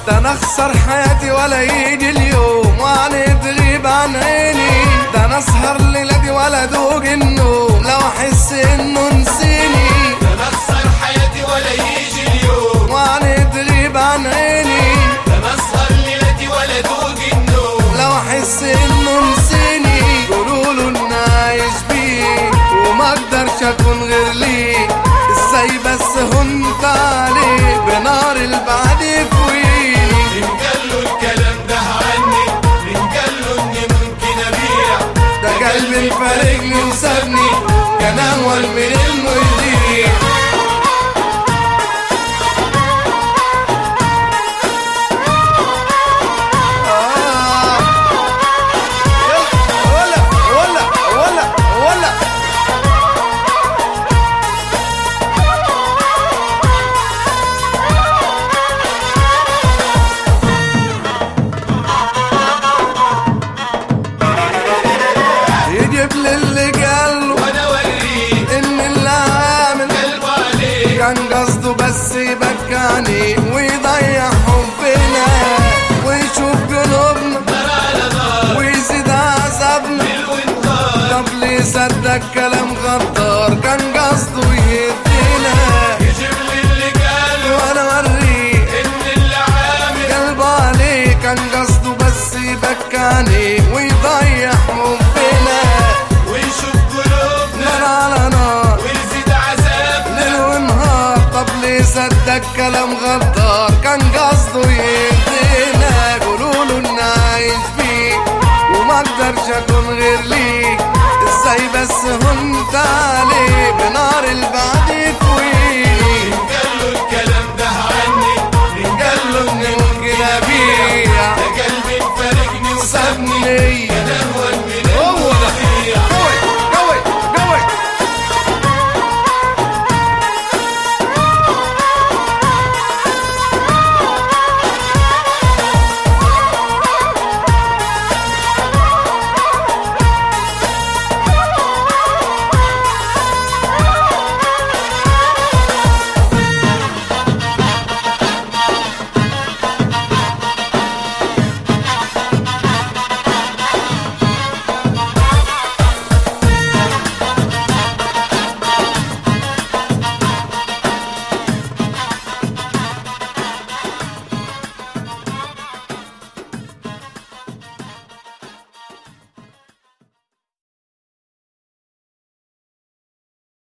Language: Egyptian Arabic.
ده انا اخسر حياتي ولا يجي اليوم وانا تغيب عن عيني ده انا اسهر ليلتي ولا ادوق النوم لو احس انه نسيني انا اخسر حياتي ولا يجي اليوم وانا تغيب عن عيني ده انا اسهر ليلتي ولا ادوق النوم لو احس انه نسيني قولوله اني عايش بيه وما اقدرش اكون غير ليه ازاي بس هنت عليه بنار البعد يكويني من قال له الكلام ده عني من قال له اني ممكن ابيع ده قلبي فارقني وسابني كان اول من انه يضيع آه. يلا، ولا ولا ولا ولا يجيب لي اللي قاله وانا اوريه ان اللي عامل قلبه عليه كان قصده بس يبكاني ويضيع حبنا ويشوف قلوبنا نار على نار ويزيد عذابنا ليل ونهار طب ليه صدق كلام غدار كان قصده يهدينا يجيب لي اللي قاله وانا اوريه ان اللي عامل قلبه عليه كان قصده بس يبكاني ويضيع حبنا ويشوف قلوبنا نار على نار ويزيد عذابنا ليل ونهار طب ليه صدق كلام غدار كان قصده يهدينا قولوله اني عايش بيك وما اقدرش اكون غير ليك ازاي بس هنت عليه بنار البعد يكوي